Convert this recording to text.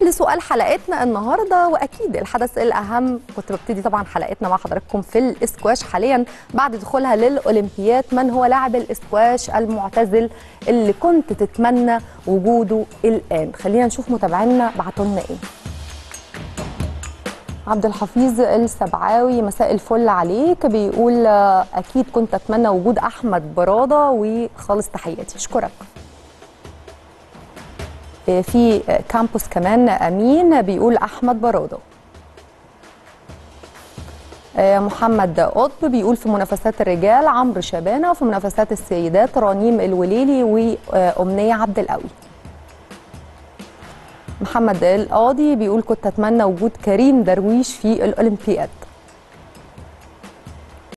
لسؤال حلقتنا النهارده واكيد الحدث الاهم كنت ببتدي طبعا حلقتنا مع حضراتكم في الاسكواش حاليا بعد دخولها للاولمبياد من هو لاعب الاسكواش المعتزل اللي كنت تتمنى وجوده الان خلينا نشوف متابعينا بعتوا لنا ايه عبد الحفيظ السبعاوي مساء الفل عليك بيقول آه، اكيد كنت اتمنى وجود احمد براده وخالص تحياتي اشكرك آه، في آه، كامبوس كمان امين بيقول احمد براده آه، محمد قطب بيقول في منافسات الرجال عمرو شبانه وفي منافسات السيدات رنيم الوليلي وامنيه عبد القوي محمد القاضي بيقول كنت اتمنى وجود كريم درويش في الاولمبياد